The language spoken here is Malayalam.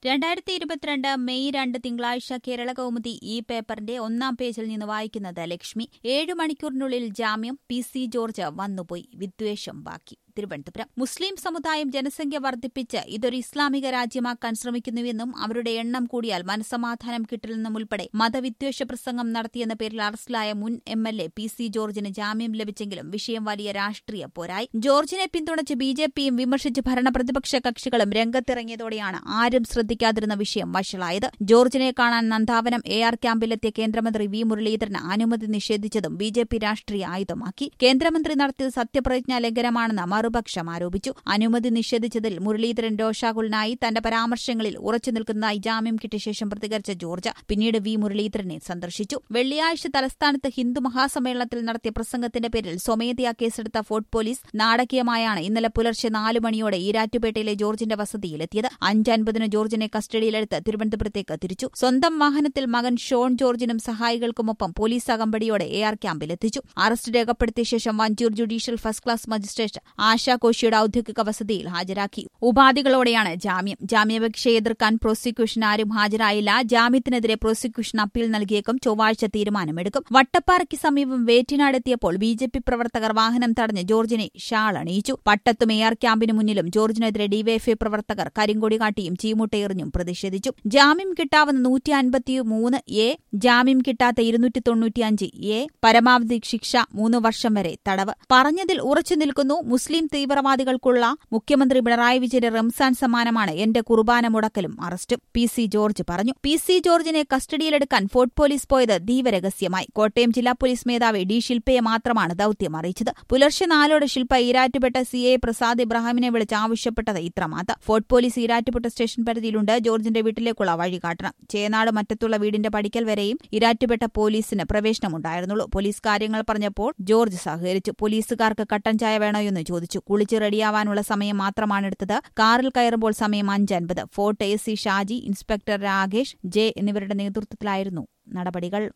രണ്ടായിരത്തി ഇരുപത്തിരണ്ട് മെയ് രണ്ട് തിങ്കളാഴ്ച കേരള കൗമുദി ഈ പേപ്പറിന്റെ ഒന്നാം പേജിൽ നിന്ന് വായിക്കുന്നത് ലക്ഷ്മി ഏഴു മണിക്കൂറിനുള്ളിൽ ജാമ്യം പി സി ജോർജ് വന്നുപോയി വിദ്വേഷം ബാക്കി തിരുവനന്തപുരം മുസ്ലിം സമുദായം ജനസംഖ്യ വർദ്ധിപ്പിച്ച് ഇതൊരു ഇസ്ലാമിക രാജ്യമാക്കാൻ ശ്രമിക്കുന്നുവെന്നും അവരുടെ എണ്ണം കൂടിയാൽ മനസമാധാനം കിട്ടില്ലെന്നും ഉൾപ്പെടെ മതവിദ്വേഷ പ്രസംഗം നടത്തിയെന്ന പേരിൽ അറസ്റ്റിലായ മുൻ M L A P C ജോർജിന് ജാമ്യം ലഭിച്ചെങ്കിലും വിഷയം വലിയ രാഷ്ട്രീയ പോരായി ജോർജിനെ പിന്തുണച്ച് ബി ജെ പിയും വിമർശിച്ച് ഭരണ പ്രതിപക്ഷ കക്ഷികളും രംഗത്തിറങ്ങിയതോടെയാണ് ആരും ശ്രദ്ധിക്കാതിരുന്ന വിഷയം വഷളായത് ജോർജിനെ കാണാൻ നന്ദാവനം എ ആർ ക്യാമ്പിലെത്തിയ കേന്ദ്രമന്ത്രി വി മുരളീധരന് അനുമതി നിഷേധിച്ചതും ബി ജെ പി രാഷ്ട്രീയ ആയുധമാക്കി കേന്ദ്രമന്ത്രി നടത്തിയത് സത്യപ്രതിജ്ഞാ ലംഘനമാണെന്ന് മറുപക്ഷം ആരോപിച്ചു അനുമതി നിഷേധിച്ചതിൽ മുരളീധരൻ രോഷാകുലനായി തന്റെ പരാമർശങ്ങളിൽ ഉറച്ചു നിൽക്കുന്നതായി ജാമ്യം കിട്ടിയ ശേഷം പ്രതികരിച്ച ജോർജ് പിന്നീട് വി മുരളീധരനെ സന്ദർശിച്ചു വെള്ളിയാഴ്ച തലസ്ഥാനത്ത് ഹിന്ദു മഹാസമ്മേളനത്തിൽ നടത്തിയ പ്രസംഗത്തിന്റെ പേരിൽ സ്വമേധയാ കേസെടുത്ത ഫോർട്ട് പോലീസ് നാടകീയമായാണ് ഇന്നലെ പുലർച്ചെ നാല് മണിയോടെ ഈരാറ്റുപേട്ടയിലെ ജോർജിന്റെ വസതിയിലെത്തിയത് അഞ്ചൻപതിന് ജോർജിനെ കസ്റ്റഡിയിലെടുത്ത് തിരുവനന്തപുരത്തേക്ക് തിരിച്ചു സ്വന്തം വാഹനത്തിൽ മകൻ ഷോൺ ജോർജിനും സഹായികൾക്കുമൊപ്പം പോലീസ് അകമ്പടിയോടെ എ ആർ ക്യാമ്പിലെത്തിച്ചു അറസ്റ്റ് രേഖപ്പെടുത്തിയ ശേഷം Vanchoor judicial first class magistrate Asha കോശിയുടെ ഔദ്യോഗിക വസതിയിൽ ഹാജരാക്കി ഉപാധികളോടെയാണ് ജാമ്യം ജാമ്യാപേക്ഷയെ എതിർക്കാൻ പ്രോസിക്യൂഷൻ ആരും ഹാജരായില്ല ജാമ്യത്തിനെതിരെ പ്രോസിക്യൂഷൻ അപ്പീൽ നൽകിയേക്കും ചൊവ്വാഴ്ച തീരുമാനമെടുക്കും വട്ടപ്പാറയ്ക്ക് സമീപം വേറ്റിനാടെത്തിയപ്പോൾ ബി ജെ പി പ്രവർത്തകർ വാഹനം തടഞ്ഞ് ജോർജിനെ ഷാൾ അണിയിച്ചു പട്ടത്തും എ ആർ ക്യാമ്പിന് മുന്നിലും ജോർജിനെതിരെ ഡിവൈഎഫ്ഐ പ്രവർത്തകർ കരിങ്കൊടി കാട്ടിയും ചീമുട്ടയെറിഞ്ഞും പ്രതിഷേധിച്ചു ജാമ്യം കിട്ടാവുന്ന നൂറ്റി അൻപത്തിമൂന്ന് എ ജാമ്യം കിട്ടാത്ത ഇരുന്നൂറ്റി തൊണ്ണൂറ്റിയഞ്ച് എ പരമാവധി ശിക്ഷ മൂന്ന് വർഷം വരെ തടവ് പറഞ്ഞതിൽ ഉറച്ചു നിൽക്കുന്നു മുസ്ലിം തീവ്രവാദികൾക്കുള്ള മുഖ്യമന്ത്രി പിണറായി വിജയന്റെ റംസാൻ സമ്മാനമാണ് എന്റെ കുർബാന മുടക്കലും അറസ്റ്റും പി സി ജോർജ് പറഞ്ഞു പി സി ജോർജിനെ കസ്റ്റഡിയിലെടുക്കാൻ ഫോർട്ട് പോലീസ് പോയത് ദീപരഹസ്യമായി കോട്ടയം ജില്ലാ പോലീസ് മേധാവി ഡി ശില്പയെ മാത്രമാണ് ദൌത്യം അറിയിച്ചത് പുലർച്ചെ നാലോടെ ശില്പ ഈരാറ്റുപെട്ട സി എ പ്രസാദ് ഇബ്രാഹിമിനെ വിളിച്ച് ആവശ്യപ്പെട്ടത് ഇത്രമാത്രം ഫോർട്ട് പോലീസ് ഈരാറ്റുപെട്ട സ്റ്റേഷൻ പരിധിയിലുണ്ട് ജോർജിന്റെ വീട്ടിലേക്കുള്ള വഴി കാട്ടണം ചേനാട് മറ്റത്തുള്ള വീടിന്റെ പടിക്കൽ വരെയും ഇരാറ്റുപെട്ട പോലീസിന് പ്രവേശനമുണ്ടായിരുന്നുള്ളൂ പോലീസ് കാര്യങ്ങൾ പറഞ്ഞപ്പോൾ ജോർജ് സഹകരിച്ചു പോലീസുകാർക്ക് കട്ടൻ ചായ വേണോ എന്ന് ചോദിച്ചു കുളിച്ച് റെഡിയാവാനുള്ള സമയം മാത്രമാണ് എടുത്തത് കാറിൽ കയറുമ്പോൾ സമയം അഞ്ചൻപത് Fort A C Shaji inspector Rakesh J എന്നിവരുടെ നേതൃത്വത്തിലായിരുന്നു നടപടികൾ